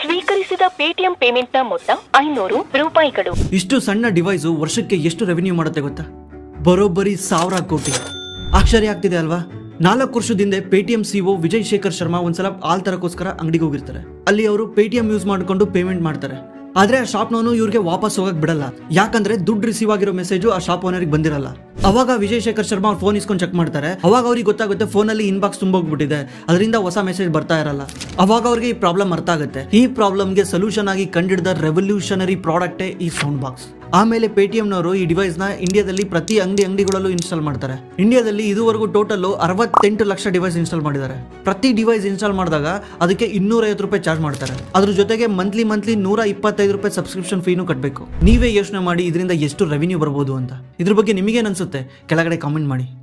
ಸ್ವೀಕರಿಸಿದ ಪೇಟಿಎಂ ಪೇಮೆಂಟ್ನ ಮೊತ್ತ ಐನೂರು ರೂಪಾಯಿಗಳು ಇಷ್ಟು ಸಣ್ಣ ಡಿವೈಸು ವರ್ಷಕ್ಕೆ ಎಷ್ಟು ರೆವೆನ್ಯೂ ಮಾಡುತ್ತೆ ಗೊತ್ತಾ ಬರೋಬ್ಬರಿ ಸಾವಿರ ಕೋಟಿ ಆಶ್ಚರ್ಯ ಆಗ್ತಿದೆ ಅಲ್ವಾ ನಾಲ್ಕು ವರ್ಷದಿಂದ ಪೇಟಿಎಂ ಸಿಒ ವಿಜಯ್ ಶೇಖರ್ ಶರ್ಮಾ ಒಂದ್ಸಲ ಹಾಲ್ ತರಕ್ಕೋಸ್ಕರ ಅಂಗಡಿಗೆ ಹೋಗಿರ್ತಾರೆ ಅಲ್ಲಿ ಅವರು ಪೇಟಿಎಂ ಯೂಸ್ ಮಾಡ್ಕೊಂಡು ಪೇಮೆಂಟ್ ಮಾಡ್ತಾರೆ ಆದ್ರೆ ಆ ಶಾಪ್ನವನು ಇವ್ರಿಗೆ ವಾಪಸ್ ಹೋಗಕ್ ಬಿಡಲ್ಲ ಯಾಕಂದ್ರೆ ದುಡ್ಡು ರಿಸೀವ್ ಆಗಿರೋ ಮೆಸೇಜು ಆ ಶಾಪ್ ಓನರ್ಗೆ ಬಂದಿರಲ್ಲ ಅವಾಗ ವಿಜಯ್ ಶೇಖರ್ ಶರ್ಮಾ ಅವ್ರ ಫೋನ್ ಇಸ್ಕೊಂಡು ಚೆಕ್ ಮಾಡ್ತಾರೆ ಅವಾಗ ಅವ್ರಿಗೆ ಗೊತ್ತಾಗುತ್ತೆ ಫೋನಲ್ಲಿ ಇನ್ಬಾಕ್ಸ್ ತುಂಬೋಗ್ಬಿಟ್ಟಿದೆ ಅದರಿಂದ ಹೊಸ ಮೆಸೇಜ್ ಬರ್ತಾ ಇರಲ್ಲ ಅವಾಗ ಅವ್ರಿಗೆ ಈ ಪ್ರಾಬ್ಲಮ್ ಅರ್ಥ ಆಗುತ್ತೆ ಈ ಪ್ರಾಬ್ಲಮ್ಗೆ ಸೊಲ್ಯೂಷನ್ ಆಗಿ ಕಂಡಿಡಿದ ರೆವಲ್ಯೂಷನರಿ ಪ್ರಾಡಕ್ಟೇ ಈ ಸೌಂಡ್ ಬಾಕ್ಸ್ ಆಮೇಲೆ ಪೇಟಿಎಂನವರು ಈ ಡಿವೈಸ್ ನ ಇಂಡಿಯಾದಲ್ಲಿ ಪ್ರತಿ ಅಂಗಡಿ ಅಂಗಡಿಗಳಲ್ಲೂ ಇನ್ಸ್ಟಾಲ್ ಮಾಡ್ತಾರೆ ಇಂಡಿಯಾದಲ್ಲಿ ಇದುವರೆಗೂ ಟೋಟಲ್ ಅರವತ್ತೆಂಟು ಲಕ್ಷ ಡಿವೈಸ್ ಇನ್ಸ್ಟಾಲ್ ಮಾಡಿದ್ದಾರೆ ಪ್ರತಿ ಡಿವೈಸ್ ಇನ್ಸ್ಟಾಲ್ ಮಾಡಿದಾಗ ಅದಕ್ಕೆ ಇನ್ನೂರೈವತ್ತು ರೂಪಾಯಿ ಚಾರ್ಜ್ ಮಾಡ್ತಾರೆ ಅದ್ರ ಜೊತೆಗೆ ಮಂತ್ಲಿ ಮಂತ್ಲಿ ನೂರ ಇಪ್ಪತ್ತೈದು ರೂಪಾಯಿ ಸಬ್ಸ್ಕ್ರಿಪ್ಷನ್ ಫೀನು ಕಟ್ಟಬೇಕು ನೀವೇ ಯೋಚನೆ ಮಾಡಿ ಇದರಿಂದ ಎಷ್ಟು ರೆವಿನ್ಯೂ ಬರ್ಬೋದು ಅಂತ ಇದ್ರ ಬಗ್ಗೆ ನಿಮಗೇನು ಅನ್ಸುತ್ತೆ ಕೆಳಗಡೆ ಕಾಮೆಂಟ್ ಮಾಡಿ